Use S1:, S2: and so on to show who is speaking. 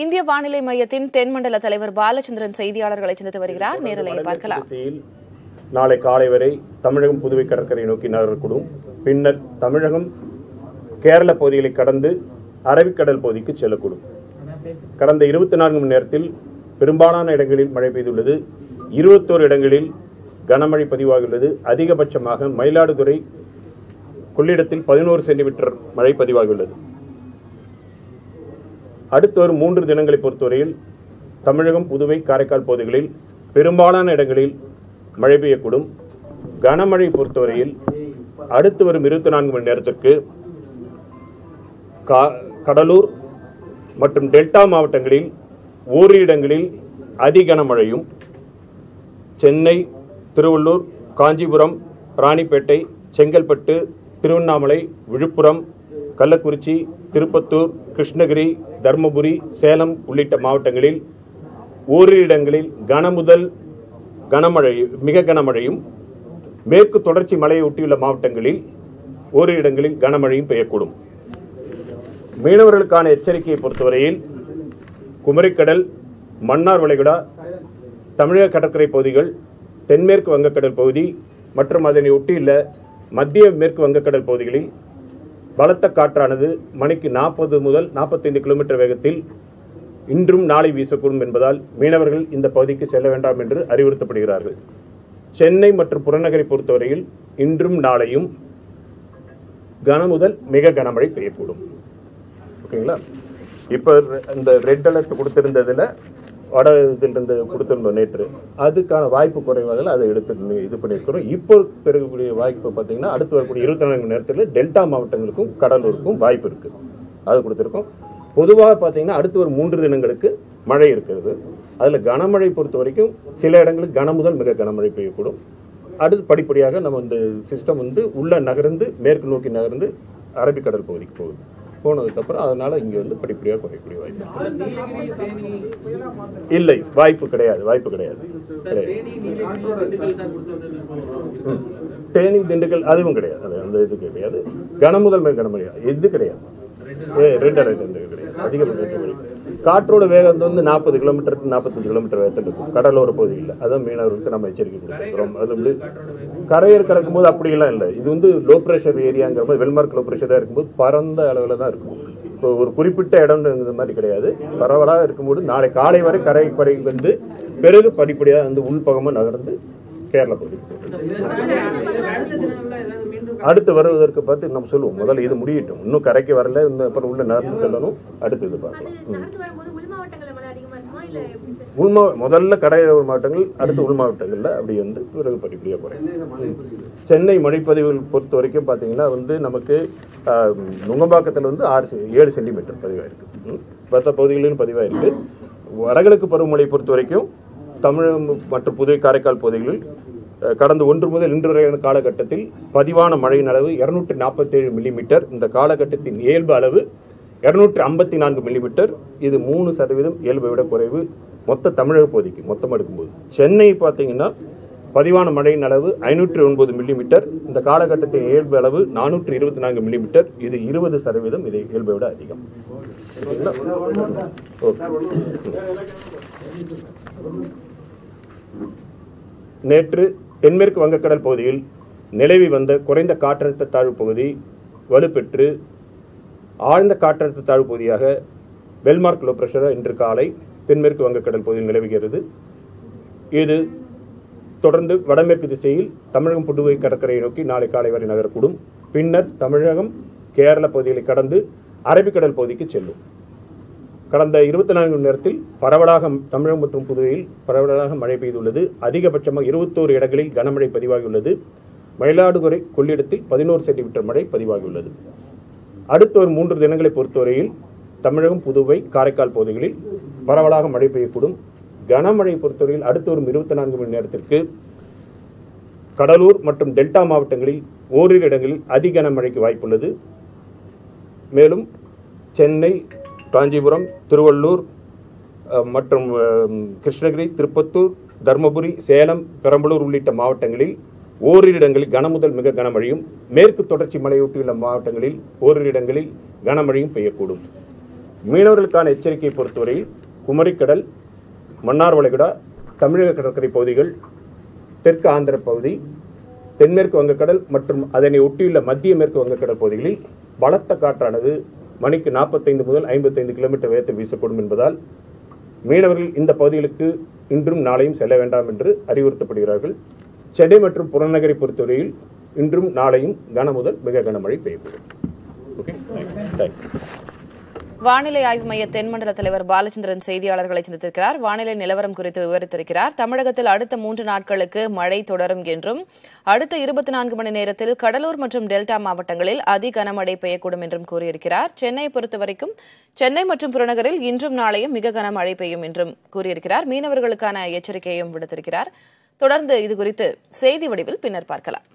S1: இந்திய வானிலை மையத்தின் தென்மண்டல தலைவர் பாலச்சந்திரன் செய்தியாளர்களை சந்தித்து வருகிறார் நேரலையை பார்க்கலாம்
S2: திசையில் நாளை காலை வரை தமிழகம் புதுவை கடற்கரை நோக்கி நகரக்கூடும் பின்னர் தமிழகம் கேரள பகுதிகளை கடந்து அரபிக்கடல் பகுதிக்கு செல்லக்கூடும் கடந்த இருபத்தி நான்கு மணி நேரத்தில் பெரும்பாலான இடங்களில் மழை பெய்துள்ளது இருபத்தோரு இடங்களில் கனமழை பதிவாகியுள்ளது அதிகபட்சமாக மயிலாடுதுறை கொள்ளிடத்தில் பதினோரு சென்டிமீட்டர் மழை பதிவாகியுள்ளது அடுத்து வரும் மூன்று தினங்களை பொறுத்தவரையில் தமிழகம் புதுவை காரைக்கால் பகுதிகளில் பெரும்பாலான இடங்களில் மழை பெய்யக்கூடும் கனமழை பொறுத்தவரையில் அடுத்து வரும் இருபத்தி நான்கு மணி நேரத்திற்கு கா- கடலூர் மற்றும் டெல்டா மாவட்டங்களில் ஓரிரு இடங்களில் அதி கனமழையும் சென்னை திருவள்ளூர் காஞ்சிபுரம் ராணிப்பேட்டை செங்கல்பட்டு திருவண்ணாமலை விழுப்புரம் கள்ளக்குறிச்சி திருப்பத்தூர் கிருஷ்ணகிரி தருமபுரி சேலம் உள்ளிட்ட மாவட்டங்களில் ஓரிரு இடங்களில் கனமுதல் கனமழை மிக கனமழையும் மேற்கு தொடர்ச்சி மலையை ஒட்டியுள்ள மாவட்டங்களில் ஓரிரு இடங்களில் கனமழையும் பெய்யக்கூடும் மீனவர்களுக்கான எச்சரிக்கையை பொறுத்தவரையில் குமரிக்கடல் மன்னார் வளைகுடா தமிழக கடற்கரை பகுதிகள் தென்மேற்கு வங்கக்கடல் பகுதி மற்றும் அதனை ஒட்டியுள்ள மத்திய மேற்கு வங்கக்கடல் பகுதிகளில் பலத்த காற்றானது மணிக்கு நாற்பது முதல் 45 கிலோமீட்டர் வேகத்தில் இன்றும் நாளை வீசக்கூடும் என்பதால் மீனவர்கள் இந்த பகுதிக்கு செல்ல வேண்டாம் என்று அறிவுறுத்தப்படுகிறார்கள் சென்னை மற்றும் புறநகரை பொறுத்தவரையில் இன்றும் நாளையும் கன முதல் மிக கனமழை பெய்யக்கூடும் ஓகேங்களா இப்போ இந்த ரெட் அலர்ட் கொடுத்திருந்ததுல வட இதில் இருந்து கொடுத்திருந்தோம் நேற்று அதுக்கான வாய்ப்பு குறைவாக அதை எடுத்து இது பண்ணியிருக்கிறோம் இப்போ பெறக்கூடிய வாய்ப்பு பார்த்தீங்கன்னா அடுத்து வரக்கூடிய இருபத்தி நான்கு மணி நேரத்தில் டெல்டா மாவட்டங்களுக்கும் கடலூருக்கும் வாய்ப்பு இருக்கு அது கொடுத்திருக்கோம் பொதுவாக பார்த்தீங்கன்னா அடுத்து ஒரு மூன்று தினங்களுக்கு மழை இருக்கிறது அதில் கனமழை பொறுத்த வரைக்கும் சில இடங்களுக்கு கன முதல் மிக கனமழை பெய்யக்கூடும் அடுத்து படிப்படியாக நம்ம இந்த சிஸ்டம் வந்து உள்ள நகர்ந்து மேற்கு நோக்கி நகர்ந்து அரபிக்கடல் பகுதிக்கு போகுது போனதுக்கப்புறம் அதனால இங்க வந்து படிப்படியாக குறையக்கூடிய வாய்ப்பு இருக்கு. இல்லை வாய்ப்பு கிடையாது வாய்ப்பு கிடையாது கிடையாது ம். தேனி திண்டுக்கல் அதுவும் கிடையாது அது அந்த இது கிடையாது கனமுதல் மேல் கனமழை இது கிடையாது ஏ ரெட் அலர்ட் வந்து கிடையாது அதிகபட்ச மழை காற்றோட வேகம் வந்து நாற்பது கிலோமீட்டர் நாற்பத்தஞ்சு கிலோமீட்டர் வேகத்தில் இருக்கும் கடலோர பகுதியில் அதான் மீனவர்களுக்கு நம்ம எச்சரிக்கை கொடுத்துருக்கிறோம் அது வந்து கரையர் கடக்கும் போது அப்படியெல்லாம் இல்லை இது வந்து லோ ப்ரெஷர் ஏரியாங்கிற போது வெல்மார்க் லோ ப்ரெஷராக இருக்கும்போது பரந்த அளவில் தான் இருக்கும் இப்போ ஒரு குறிப்பிட்ட இடம் இந்த மாதிரி கிடையாது பரவலாக இருக்கும்போது நாளை காலை வரை கரை வரை வந்து பிறகு படிப்படியாக வந்து உள்பகமாக நகர்ந்து கேரளா பகுதிக்கு செல்லும் அடுத்து வருவதற்கு பார்த்து நம்ம சொல்லுவோம் முதல்ல இது முடியட்டும் இன்னும் கரைக்கு வரல இந்த அப்புறம் உள்ள நகர்ந்து செல்லணும் அடுத்து இது பார்க்கலாம் ம்.
S3: நடந்து வரும்போது உள் மாவட்டங்கள்ல மழை அதிகமா இருக்குமா இல்ல எப்படி சார்
S2: உள்மா முதல்ல கரையோர மாவட்டங்கள் அடுத்து உள் மாவட்டங்கள்ல அப்படி வந்து பிறகு படிப்படியாக குறையும் ம். சென்னை மழைப்பதிவுகள் பொறுத்த வரைக்கும் பார்த்தீங்கன்னா வந்து நமக்கு ஆஹ், நுங்கம்பாக்கத்தில் வந்து ஆறு செ- ஏழு சென்டிமீட்டர் பதிவாயிருக்கு ம். மற்ற பகுதிகளிலும் பதிவாயிருக்கு வடகிழக்கு பருவமழை பொறுத்த வரைக்கும் தமிழகம் மற்றும் புதுவை காரைக்கால் பகுதிகளில் அஹ், கடந்த ஒன்று முதல் இன்று வரையான காலகட்டத்தில் பதிவான மழையின் அளவு இருநூற்றி நாற்பத்தேழு மில்லிமீட்டர் இந்த காலகட்டத்தின் இயல்பு அளவு இருநூற்றி ஐம்பத்தி நான்கு மில்லிமீட்டர் இது மூணு சதவீதம் இயல்பை விட குறைவு மொத்த தமிழக பகுதிக்கு மொத்தம் எடுக்கும்போது சென்னை பார்த்தீங்கன்னா பதிவான மழையின் அளவு ஐநூற்றி ஒன்பது மில்லிமீட்டர் இந்த காலகட்டத்தின் இயல்பு அளவு நானூற்றி இருபத்தி நான்கு மில்லிமீட்டர் இது இருபது சதவீதம் இது இயல்பை விட அதிகம் சரிங்களா? ஓகே நேற்று தென்மேற்கு வங்கக்கடல் பகுதியில் நிலவி வந்த குறைந்த காற்றழுத்த தாழ்வு பகுதி வலுப்பெற்று ஆழ்ந்த காற்றழுத்த தாழ்வு பகுதியாக பெல்மார்க் லோ பிரஷர் இன்று காலை தென்மேற்கு வங்கக்கடல் பகுதியில் நிலவுகிறது இது தொடர்ந்து வடமேற்கு திசையில் தமிழகம் புதுவை கடற்கரையை நோக்கி நாளை காலை வரை நகரக்கூடும் பின்னர் தமிழகம் கேரள பகுதிகளை கடந்து அரபிக்கடல் பகுதிக்கு செல்லும் கடந்த இருபத்தி நான்கு மணி நேரத்தில் பரவலாக தமிழகம் மற்றும் புதுவையில் பரவலாக மழை பெய்துள்ளது அதிகபட்சமாக இருபத்தோரு இடங்களில் கனமழை பதிவாகியுள்ளது மயிலாடுதுறை கொள்ளிடத்தில் பதினோரு சென்டிமீட்டர் மழை பதிவாகியுள்ளது அடுத்த ஒரு மூன்று தினங்களை பொறுத்தவரையில் தமிழகம் புதுவை காரைக்கால் பகுதிகளில் பரவலாக மழை பெய்யக்கூடும் கனமழை பொறுத்தவரையில் அடுத்த ஒரு இருபத்தி நான்கு மணி நேரத்திற்கு கடலூர் மற்றும் டெல்டா மாவட்டங்களில் ஓரிரு இடங்களில் அதி கனமழைக்கு வாய்ப்புள்ளது மேலும் சென்னை காஞ்சிபுரம் திருவள்ளூர் அஹ், மற்றும் அஹ், கிருஷ்ணகிரி திருப்பத்தூர் தருமபுரி சேலம் பெரம்பலூர் உள்ளிட்ட மாவட்டங்களில் ஓரிரு இடங்களில் கனமுதல் மிக கனமழையும் மேற்கு தொடர்ச்சி மலையொட்டியுள்ள மாவட்டங்களில் ஓரிரு இடங்களில் கனமழையும் பெய்யக்கூடும் மீனவர்களுக்கான எச்சரிக்கையை பொறுத்தவரையில் குமரிக்கடல் மன்னார் வளைகுடா தமிழக கடற்கரை பகுதிகள் தெற்கு ஆந்திர பகுதி தென்மேற்கு வங்கக்கடல் மற்றும் அதனை ஒட்டியுள்ள மத்திய மேற்கு வங்கக்கடல் பகுதிகளில் பலத்த காற்றானது மணிக்கு 45 முதல் 55 கிலோமீட்டர் வேகத்தில் வீசக்கூடும் என்பதால் மீனவர்கள் இந்த பகுதிகளுக்கு இன்றும் நாளையும் செல்ல வேண்டாம் என்று அறிவுறுத்தப்படுகிறார்கள் சென்னை மற்றும் புறநகரை பொறுத்தவரையில் இன்றும் நாளையும் கன முதல் மிக கனமழை பெய்யக்கூடும் ஓகே தேங்க்யூ
S1: வானிலை ஆய்வு மைய தென்மண்டல தலைவர் பாலச்சந்திரன் செய்தியாளர்களை சந்தித்திருக்கிறார் வானிலை நிலவரம் குறித்து விவரித்திருக்கிறார் தமிழகத்தில் அடுத்த மூன்று நாட்களுக்கு மழை தொடரும் என்றும் அடுத்த இருபத்தி நான்கு மணி நேரத்தில் கடலூர் மற்றும் டெல்டா மாவட்டங்களில் அதி கனமழை பெய்யக்கூடும் என்றும் கூறியிருக்கிறார் சென்னையை பொறுத்தவரைக்கும் சென்னை மற்றும் புறநகரில் இன்றும் நாளையும் மிக கனமழை பெய்யும் என்றும் கூறியிருக்கிறார் மீனவர்களுக்கான எச்சரிக்கையும் விடுத்திருக்கிறார் தொடர்ந்து இதுகுறித்து செய்தி வடிவில் பின்னர் பார்க்கலாம்